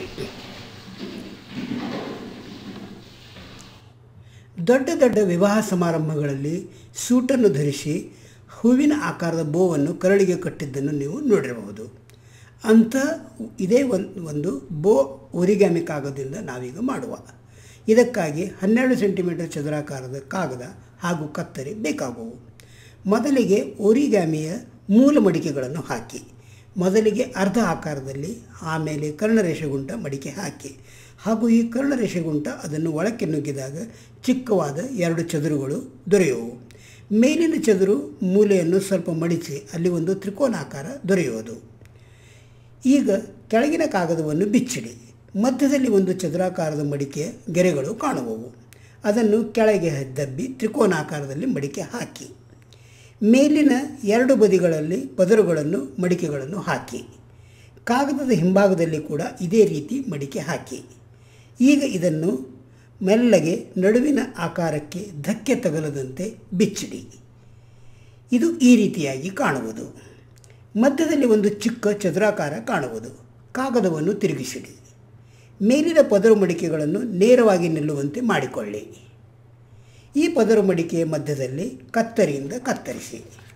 ದೊಡ್ಡ ದೊಡ್ಡ ವಿವಾಹ ಸಮಾರಂಭಗಳಲ್ಲಿ ಸೂಟನ್ನು ಧರಿಸಿ ಹೂವಿನ ಆಕಾರದ ಬೋವನ್ನು ಕರಳಿಗೆ ಕಟ್ಟಿದ್ದನ್ನು ನೀವು ನೋಡಿರಬಹುದು ಅಂಥ ಇದೇ ಒಂದು ಒಂದು ಬೋ ಒರಿಗಾಮಿ ಕಾಗದದಿಂದ ನಾವೀಗ ಮಾಡುವ ಇದಕ್ಕಾಗಿ ಹನ್ನೆರಡು ಸೆಂಟಿಮೀಟರ್ ಚದರಾಕಾರದ ಕಾಗದ ಹಾಗೂ ಕತ್ತರಿ ಬೇಕಾಗುವು ಮೊದಲಿಗೆ ಒರಿಗಾಮಿಯ ಮೂಲ ಮಡಿಕೆಗಳನ್ನು ಹಾಕಿ ಮೊದಲಿಗೆ ಅರ್ಧ ಆಕಾರದಲ್ಲಿ ಆಮೇಲೆ ಕರ್ಣರೇಷೆಗುಂಟ ಮಡಿಕೆ ಹಾಕಿ ಹಾಗೂ ಈ ಕರ್ಣರೇಷೆಗುಂಟ ಅದನ್ನು ಒಳಕ್ಕೆ ನುಗ್ಗಿದಾಗ ಚಿಕ್ಕವಾದ ಎರಡು ಚದುರುಗಳು ದೊರೆಯುವು ಮೇಲಿನ ಚದುರು ಮೂಲೆಯನ್ನು ಸ್ವಲ್ಪ ಮಡಿಸಿ ಅಲ್ಲಿ ಒಂದು ತ್ರಿಕೋನಾಕಾರ ದೊರೆಯುವುದು ಈಗ ಕೆಳಗಿನ ಕಾಗದವನ್ನು ಬಿಚ್ಚಿಡಿ ಮಧ್ಯದಲ್ಲಿ ಒಂದು ಚದುರಾಕಾರದ ಮಡಿಕೆಯ ಗೆರೆಗಳು ಕಾಣುವವು ಅದನ್ನು ಕೆಳಗೆ ದಬ್ಬಿ ತ್ರಿಕೋನಾಕಾರದಲ್ಲಿ ಮಡಿಕೆ ಹಾಕಿ ಮೇಲಿನ ಎರಡು ಬದಿಗಳಲ್ಲಿ ಪದರುಗಳನ್ನು ಮಡಿಕೆಗಳನ್ನು ಹಾಕಿ ಕಾಗದದ ಹಿಂಭಾಗದಲ್ಲಿ ಕೂಡ ಇದೇ ರೀತಿ ಮಡಿಕೆ ಹಾಕಿ ಈಗ ಇದನ್ನು ಮೆಲ್ಲಗೆ ನಡುವಿನ ಆಕಾರಕ್ಕೆ ಧಕ್ಕೆ ತಗಲದಂತೆ ಬಿಚ್ಚಿಡಿ ಇದು ಈ ರೀತಿಯಾಗಿ ಕಾಣುವುದು ಮಧ್ಯದಲ್ಲಿ ಒಂದು ಚಿಕ್ಕ ಚದುರಾಕಾರ ಕಾಣುವುದು ಕಾಗದವನ್ನು ತಿರುಗಿಸಿಡಿ ಮೇಲಿನ ಪದರು ಮಡಿಕೆಗಳನ್ನು ನೇರವಾಗಿ ನಿಲ್ಲುವಂತೆ ಮಾಡಿಕೊಳ್ಳಿ ಈ ಪದರು ಮಡಿಕೆಯ ಮಧ್ಯದಲ್ಲಿ ಕತ್ತರಿಯಿಂದ ಕತ್ತರಿಸಿ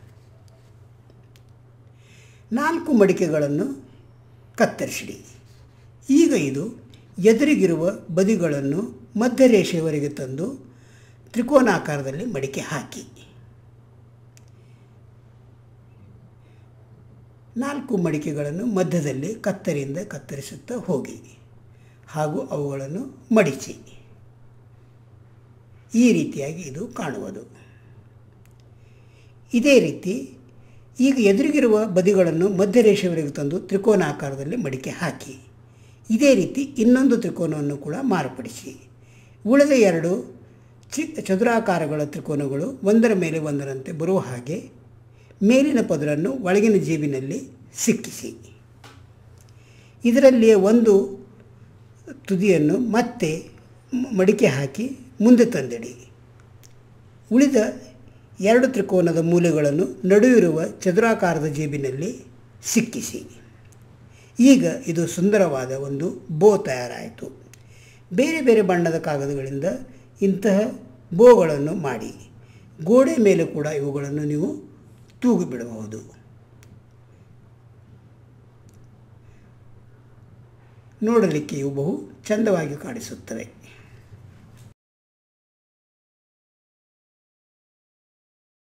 ನಾಲ್ಕು ಮಡಿಕೆಗಳನ್ನು ಕತ್ತರಿಸಿಡಿ ಈಗ ಇದು ಎದುರಿಗಿರುವ ಬದಿಗಳನ್ನು ಮಧ್ಯರೇಷೆಯವರೆಗೆ ತಂದು ತ್ರಿಕೋನಾಕಾರದಲ್ಲಿ ಮಡಿಕೆ ಹಾಕಿ ನಾಲ್ಕು ಮಡಿಕೆಗಳನ್ನು ಮಧ್ಯದಲ್ಲಿ ಕತ್ತರಿಯಿಂದ ಕತ್ತರಿಸುತ್ತಾ ಹೋಗಿ ಹಾಗೂ ಅವುಗಳನ್ನು ಮಡಿಚಿ ಈ ರೀತಿಯಾಗಿ ಇದು ಕಾಣುವುದು ಇದೇ ರೀತಿ ಈಗ ಎದುರಿಗಿರುವ ಬದಿಗಳನ್ನು ಮಧ್ಯರೇಷೆಯವರೆಗೆ ತಂದು ತ್ರಿಕೋನಾಕಾರದಲ್ಲಿ ಮಡಿಕೆ ಹಾಕಿ ಇದೇ ರೀತಿ ಇನ್ನೊಂದು ತ್ರಿಕೋನವನ್ನು ಕೂಡ ಮಾರ್ಪಡಿಸಿ ಉಳಿದ ಎರಡು ಚಿ ಚದುರಾಕಾರಗಳ ತ್ರಿಕೋನಗಳು ಒಂದರ ಮೇಲೆ ಒಂದರಂತೆ ಬರುವ ಹಾಗೆ ಮೇಲಿನ ಪದರನ್ನು ಒಳಗಿನ ಜೇಬಿನಲ್ಲಿ ಸಿಕ್ಕಿಸಿ ಇದರಲ್ಲಿಯೇ ಒಂದು ತುದಿಯನ್ನು ಮತ್ತೆ ಮಡಿಕೆ ಹಾಕಿ ಮುಂದೆ ತಂದಿಡಿ ಉಳಿದ ಎರಡು ತ್ರಿಕೋನದ ಮೂಲೆಗಳನ್ನು ನಡುವಿರುವ ಚದುರಾಕಾರದ ಜೇಬಿನಲ್ಲಿ ಸಿಕ್ಕಿಸಿ ಈಗ ಇದು ಸುಂದರವಾದ ಒಂದು ಬೋ ತಯಾರಾಯಿತು ಬೇರೆ ಬೇರೆ ಬಣ್ಣದ ಕಾಗದಗಳಿಂದ ಇಂತಹ ಬೋಗಳನ್ನು ಮಾಡಿ ಗೋಡೆ ಮೇಲೆ ಕೂಡ ಇವುಗಳನ್ನು ನೀವು ತೂಗು ಬಿಡಬಹುದು ನೋಡಲಿಕ್ಕೆ ಇವು ಬಹು ಚಂದವಾಗಿ ಕಾಣಿಸುತ್ತವೆ